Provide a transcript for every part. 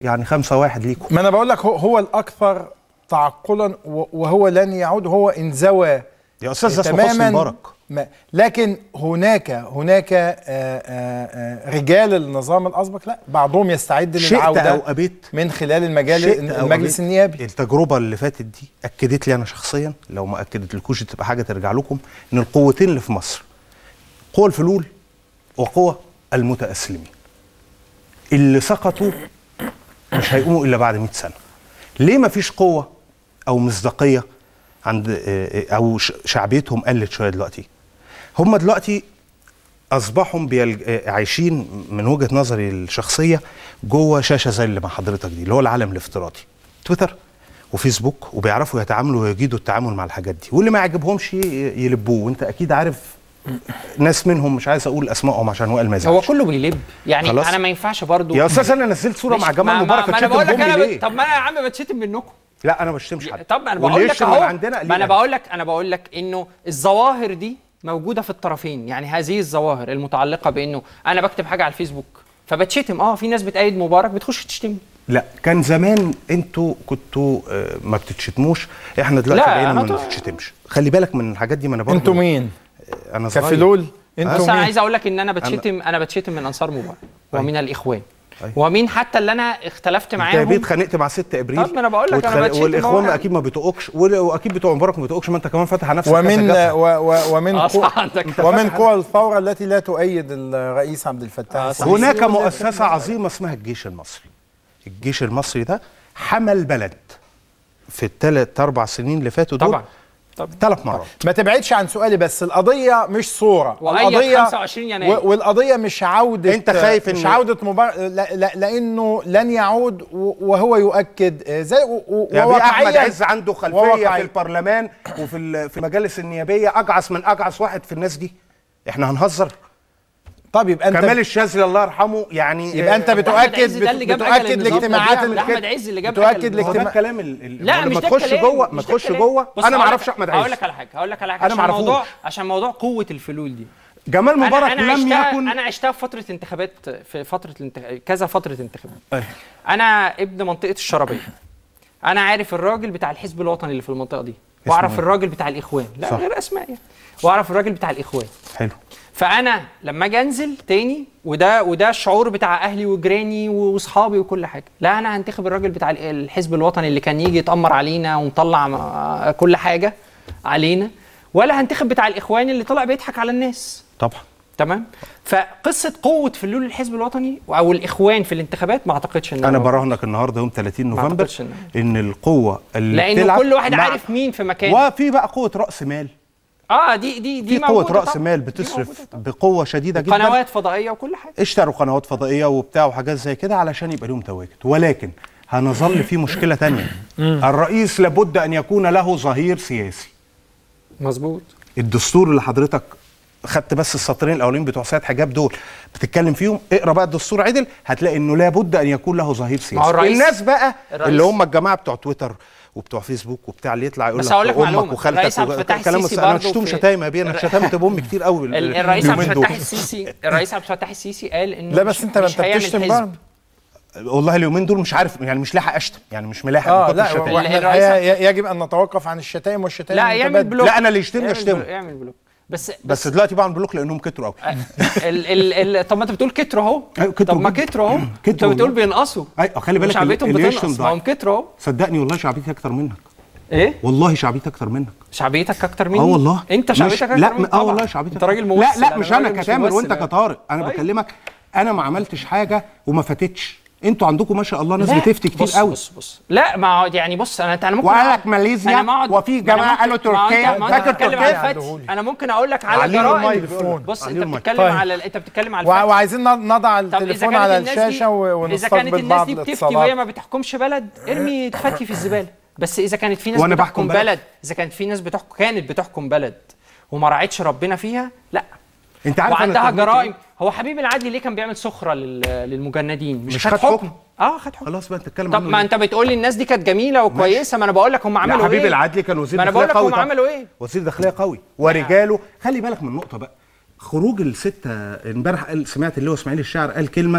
يعني خمسة واحد ليكم ما انا بقول لك هو, هو الاكثر تعقلا و- وهو لن يعود هو انزوى يا استاذ ده اسمه حسني مبارك ما لكن هناك هناك آه، آه، آه، رجال النظام الاسبق لا بعضهم يستعد شئت للعوده او ابيت من خلال المجال شئت أو المجلس أبيت. النيابي التجربه اللي فاتت دي اكدت لي انا شخصيا لو ما اكدت لكوش تبقى حاجه ترجع لكم ان القوتين اللي في مصر قوى الفلول وقوى المتاسلمين اللي سقطوا مش هيقوموا الا بعد 100 سنه ليه ما فيش قوه او مصداقيه عند آه، آه، او ش- شعبيتهم قلت شويه دلوقتي هم دلوقتي اصبحوا بيلج... آه، عايشين من وجهه نظري الشخصيه جوه شاشه زي اللي مع حضرتك دي اللي هو العالم الافتراضي تويتر وفيسبوك وبيعرفوا يتعاملوا ويجيدوا التعامل مع الحاجات دي واللي ما يعجبهمش ي- يلبوه وانت اكيد عارف ناس منهم مش عايز اقول اسمائهم عشان وائل ما هو يزعلش كله بيلب يعني خلاص. انا ما ينفعش برضو يا استاذ انا نزلت صوره مش- مع ما- جمال ما- مبارك ما انا اتشتم بقول لك بأمي انا ليه؟ ب... طب ما انا يا عم بتشتم منكم لا انا ما بشتمش حد طب انا واللي بقول لك يشتم من اهو عندنا ما انا ليه؟ بقول لك انا بقول لك انه الظواهر دي موجوده في الطرفين يعني هذه الظواهر المتعلقه بانه انا بكتب حاجه على الفيسبوك فبتشتم اه في ناس بتأيد مبارك بتخش تشتم لا كان زمان انتوا كنتوا آه، ما بتتشتموش احنا دلوقتي لا، بقينا أنا ما طبعا- بنتشتمش خلي بالك من الحاجات دي ما انا برضه انتوا مين انا صغير كفلول بس انتوا انا مين عايز اقول لك ان انا بتشتم انا بتشتم من انصار مبارك ومن الاخوان أيوة. ومين حتى اللي انا اختلفت انت معاهم بيت اتخانقت مع 6 ابريل طب ما أنا بقول لك أنا واتخانق- بتشتم والاخوان أهو. اكيد ما بيتقوكش وال- واكيد بتوع مبارك ما بيتقوكش ما انت كمان فاتح على نفسك ومن كذا جبهة. و و ومن آه، قوى صح، عندك حق. ومن قوى الثوره التي لا تؤيد الرئيس عبد الفتاح آه، السيسي. صحيح. هناك مؤسسه عظيمه اسمها الجيش المصري الجيش المصري ده حمى البلد في الثلاث اربع سنين اللي فاتوا دول طبعا طبعا ثلاث مرات ما تبعدش عن سؤالي بس القضيه مش صوره وأيد القضيه 25 يناير. و- والقضيه مش عوده أنت خايف مش إن- عوده مبارك لا لا لانه لن يعود و- وهو يؤكد آه، زي و- و- يا بيه احمد وواقعياً- عز عنده خلفيه وواقعي. في البرلمان وفي ال- في المجالس النيابيه اجعص من اجعص واحد في الناس دي احنا هنهزر طب يبقى انت كمال الشاذلي الله يرحمه يعني يبقى انت آه، أحمد بتؤكد عز ده اللي جاب بتؤكد أجل النظام. الاجتماعات ده اللي أحمد عز اللي جاب بتؤكد أجل هو ده الاجتماع الكلام ال- ال- لا ما مش ده تخش الكلام، جوه مش ما ده تخش الكلام. جوه بص انا ما هقول اعرفش لك- احمد هقول عز لك على حاجه هقول لك على حاجه أنا عشان معرفوش. موضوع عشان موضوع قوه الفلول دي جمال مبارك أنا, أنا لم عشتها يكن انا عشتها في فتره انتخابات في فتره الانتخ... كذا فتره انتخابات أيوة. انا ابن منطقه الشرابيه انا عارف الراجل بتاع الحزب الوطني اللي في المنطقه دي اسمه واعرف إيه؟ الراجل بتاع الاخوان لا صح. غير اسماء يعني واعرف الراجل بتاع الاخوان حلو فانا لما اجي انزل تاني وده وده الشعور بتاع اهلي وجيراني واصحابي وكل حاجه لا انا هنتخب الراجل بتاع ال- الحزب الوطني اللي كان يجي يتامر علينا ونطلع م- كل حاجه علينا ولا هنتخب بتاع الاخوان اللي طلع بيضحك على الناس طبعا تمام فقصه قوه فلول الحزب الوطني او الاخوان في الانتخابات ما اعتقدش ان انا هو- براهنك النهارده يوم 30 نوفمبر أعتقدش إن- ان القوه اللي لانه بتلعب كل واحد مع- عارف مين في مكانه وفي بقى قوه راس مال اه دي دي دي في قوه موجودة راس طبعاً. مال دي بتصرف موجودة طبعاً. بقوه شديده جدا قنوات فضائيه وكل حاجه اشتروا قنوات فضائيه وبتاع وحاجات زي كده علشان يبقى لهم تواجد ولكن هنظل في مشكله تانية الرئيس لابد ان يكون له ظهير سياسي مظبوط الدستور اللي حضرتك خدت بس السطرين الاولين بتوع سيد حجاب دول بتتكلم فيهم اقرا بقى الدستور عدل هتلاقي انه لابد ان يكون له ظهير ما هو سياسي الرئيس- الناس بقى الرئيس- اللي هم الجماعه بتوع تويتر وبتوع فيسبوك وبتاع اللي يطلع يقول بس لك هقول لك امك معلومة. وخالتك الرئيس عبد الفتاح كلام السيسي انا برضه شتوم في- شتايم يا بيه انا شتمت بامي كتير قوي ال- ال- الرئيس عبد اليومين الفتاح دول. السيسي الرئيس عبد الفتاح السيسي قال انه لا مش- بس انت ما مش انت هيعمل بتشتم حزب. برضه والله اليومين دول مش عارف يعني مش لاحق اشتم يعني مش ملاحق من اه كتر لا الشتايم. واحنا الرئيس- الحقيقه ي- يجب ان نتوقف عن الشتائم والشتائم لا يعمل المتبادلة. بلوك لا انا اللي يشتمني يعمل اشتمه بلوك- يعمل بلوك بس بس دلوقتي بعمل بلوك لانهم كتروا قوي ال ال ال طب ما انت بتقول كتروا اهو أيوة، كتروا طب ما جدا. كتروا اهو انت كتروا بتقول والله. بينقصوا ايوه خلي بالك شعبيتهم اللي بتنقص يشتم ما هم ضعيف. كتروا اهو صدقني والله شعبيتي اكتر منك ايه والله شعبيتي اكتر منك شعبيتك اكتر مني اه والله انت مش- شعبيتك اكتر لا مني اه طبعاً. والله شعبيتك انت راجل أكتر. ممثل لا لا مش انا راجل كتامر وانت ممثل. كطارق انا طيب. بكلمك انا ما عملتش حاجه وما فاتتش انتوا عندكم ما شاء الله ناس لا، بتفتي كتير بص قوي بص بص لا ما هو يعني بص انا انا ممكن وقال أقعد- لك ماليزيا أنا ما أقعد- وفي ما أنا جماعة ممكن- قالوا ما هو تركيا. أنت- ما هو فاكر انت بتتكلم على تركيا؟ الفتح انا ممكن اقول لك على عليهم جرائم الميكروفون. بص انت عليهم الميك. بتتكلم طيب. على انت بتتكلم على وع- الفتح وعايزين ن- نضع طب إذا التليفون كانت على الناس دي- الشاشه و- اذا كانت ونستقبل الناس بعض دي بتفتي الاتصالات وهي ما بتحكمش بلد ارمي تفتي في الزباله بس اذا كانت في ناس وأنا بتحكم بحكم بلد. بلد اذا كانت في ناس بتحكم كانت بتحكم بلد وما راعتش ربنا فيها لا انت عارف أنا وعندها تهمتي جرائم إيه؟ هو حبيب العدلي ليه كان بيعمل سخره لل- للمجندين مش, مش خد خد حكم حكم. اه خد حكم خلاص بقى انت تتكلم طب عنه ما ليه؟ انت بتقول لي الناس دي كانت جميله وكويسه ما انا بقول لك هم لا عملوا حبيب ايه العدلي كان وزير ما انا داخلية بقول لك قوي هم طبعا. عملوا ايه وزير داخليه قوي ورجاله خلي بالك من نقطه بقى خروج الستة امبارح قال سمعت اللي هو اسماعيل الشاعر قال كلمه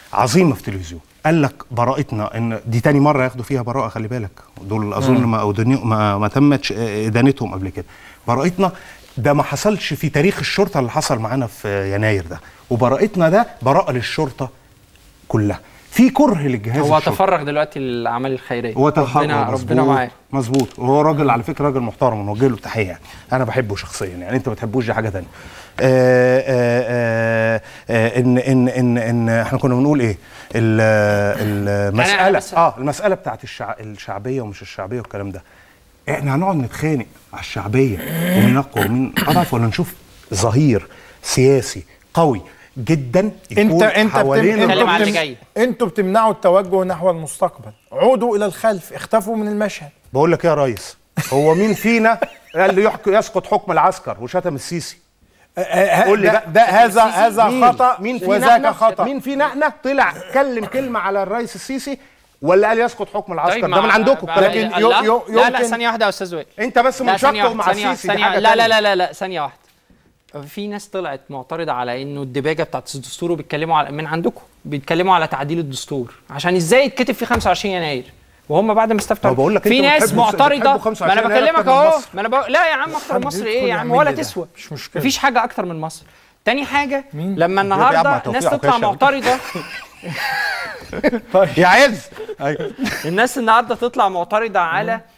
عظيمه في التلفزيون قال لك براءتنا ان دي تاني مره ياخدوا فيها براءه خلي بالك دول اظن ما أودني- ما ما تمتش ادانتهم قبل كده براءتنا ده ما حصلش في تاريخ الشرطه اللي حصل معانا في يناير ده وبراءتنا ده براءه للشرطه كلها في كره للجهاز هو الشرطي. تفرغ دلوقتي للاعمال الخيريه هو تخرج ربنا ربنا مظبوط، معاه مظبوط وهو راجل على فكره راجل محترم ونوجه له تحيه يعني انا بحبه شخصيا يعني انت ما بتحبوش دي حاجه ثانيه آه آه آه آه ان ان ان ان احنا كنا بنقول ايه ال- المساله بس- اه المساله بتاعت الشع... الشعبيه ومش الشعبيه والكلام ده احنا هنقعد نتخانق على الشعبيه ومين اقوى ومين اضعف ولا نشوف ظهير سياسي قوي جدا يكون انت انت بتم... حوالين نتكلم انتوا عن اللي بتم... جاي. انتوا بتمنعوا التوجه نحو المستقبل عودوا الى الخلف اختفوا من المشهد بقول لك إيه يا ريس هو مين فينا قال له يحكي يسقط حكم العسكر وشتم السيسي قول لي ده, بقى ده هذا هذا مين؟ خطا مين فينا وذاك احنا خطا مين فينا احنا طلع كلم كلمه على الرئيس السيسي ولا قال يسقط حكم العسكر ده مع- من عندكم مع- الكلام لكن ده. لا, يو- يو- لا لا يمكن- ثانيه واحده يا استاذ وائل انت بس لا ثانية منشقه واحدة، مع ثانية السيسي دي ثانية حاجه لا لا تانية. لا لا لا ثانية واحدة في ناس طلعت معترضة على انه الدباجة بتاعت الدستور وبيتكلموا على من عندكم بيتكلموا على تعديل الدستور عشان ازاي يتكتب في 25 يناير وهم بعد ما استفتوا ما بقول لك في انتوا ناس بتحبوا- معترضة بتحبوا ما 25 انا يناير بكلمك أكتر من اهو مصر. ما انا بقول لا يا عم اكتر من حد مصر يدخل ايه يا عم يعمل ولا لي ده. تسوى مش مشكلة. مفيش حاجة اكتر من مصر تاني حاجة لما يا عم النهارده توفيق الناس تطلع عكاشة. معترضة يا عز ايوه الناس النهارده تطلع معترضه على آه،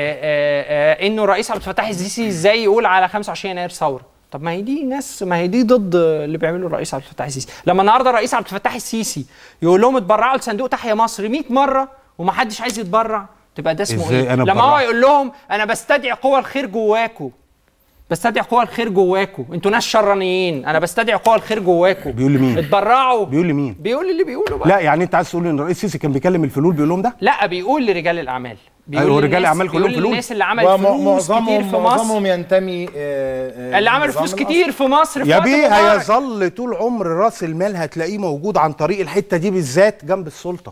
آه، آه، انه الرئيس عبد الفتاح السيسي ازاي يقول على 25 يناير ثوره طب ما هي دي ناس ما هي دي ضد اللي بيعمله الرئيس عبد الفتاح السيسي لما النهارده الرئيس عبد الفتاح السيسي يقول لهم اتبرعوا لصندوق تحيا مصر 100 مره ومحدش عايز يتبرع تبقى ده اسمه إزاي ايه أنا لما هو اتبرعت؟ يقول لهم انا بستدعي قوى الخير جواكوا بستدعي قوى الخير جواكوا انتوا ناس شرانيين انا بستدعي قوى الخير جواكوا بيقول لمين؟ اتبرعوا بيقول لمين بيقول اللي بيقوله بقى لا يعني انت عايز تقول ان الرئيس السيسي كان بيكلم الفلول بيقول لهم ده لا بيقول لرجال الاعمال بيقول أيوة، رجال للناس- الأعمال كلهم بيقول فلوس. للناس اللي عملت فلوس كتير ومعظمهم في مصر معظمهم ينتمي آه، آه، اللي عملوا للنظام فلوس الأصلي. كتير في مصر في يا وقت بيه مبارك. هيظل طول عمر راس المال هتلاقيه موجود عن طريق الحته دي بالذات جنب السلطه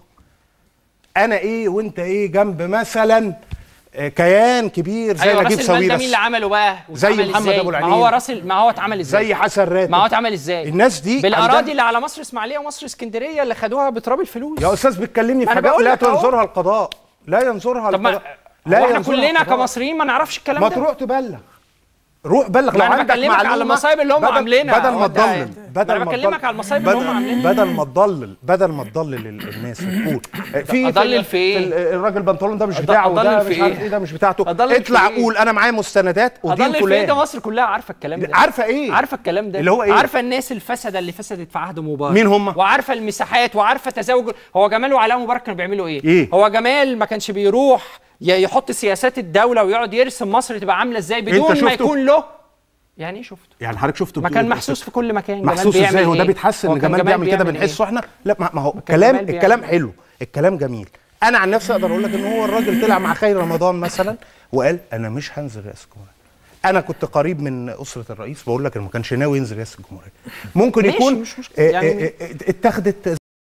انا ايه وانت ايه جنب مثلا آه، كيان كبير زي ايوه نجيب راس المال ده مين ساويرس اللي عمله بقى زي واتعمل محمد إزاي؟ أبو ما العنين. هو راس ال- ما هو اتعمل ازاي زي حسن راتب ما هو اتعمل ازاي الناس دي بالاراضي عندها- اللي على مصر اسماعيليه ومصر اسكندريه اللي خدوها بتراب الفلوس يا استاذ بتكلمني في أنا حاجات بقول لا لك أهو. تنظرها القضاء لا ينظرها طب ما القضاء لا احنا ينظرها كلنا القضاء. كمصريين ما نعرفش الكلام ما ده تروح تبلغ روح بلغ ما لو أنا عندك بكلمك على معلومة المصايب اللي هم بدل- عاملينها. بدل هو ما ده- تضلل ما بدل أنا ما بكلمك تضلل- على المصايب اللي هم بدل- عاملينها. بدل ما تضلل بدل ما تضلل ال- الناس وتقول في أضلل في إيه؟ ال- الراجل بنطلون ده مش أض- بتاعه أضلل ده في مش عارف إيه؟ ايه ده مش بتاعته أضلل في اطلع إيه؟ قول انا معايا مستندات ودين اضل في ايه ده فلان مصر كلها عارفه الكلام ده عارفه ايه عارفه الكلام ده اللي هو إيه؟ عارفه الناس الفسده اللي فسدت في عهد مبارك مين هم؟ وعارفه المساحات وعارفه تزاوج هو جمال وعلاء مبارك كانوا بيعملوا ايه إيه؟ هو جمال ما كانش بيروح ي- يحط سياسات الدوله ويقعد يرسم مصر تبقى عامله ازاي بدون ما شفته؟ يكون له يعني ايه شفته يعني حضرتك شفته ما بتقول كان إيه؟ محسوس في كل مكان جمال محسوس بيعمل ازاي هو ده إيه؟ بيتحس هو ان كان جمال بيعمل كده بيعمل بنحسه إيه؟ احنا لا ما ما هو كان الكلام جمال بيعمل الكلام إيه؟ حلو الكلام جميل انا عن نفسي اقدر اقول لك ان هو الراجل طلع مع خير رمضان مثلا وقال انا مش هنزل رئاسه الجمهوريه انا كنت قريب من اسره الرئيس بقول لك انه ما كانش ناوي ينزل رئاسه الجمهوريه ممكن ماشي، يكون مش مشكلة. آه، يعني- آه، آه، اتخذت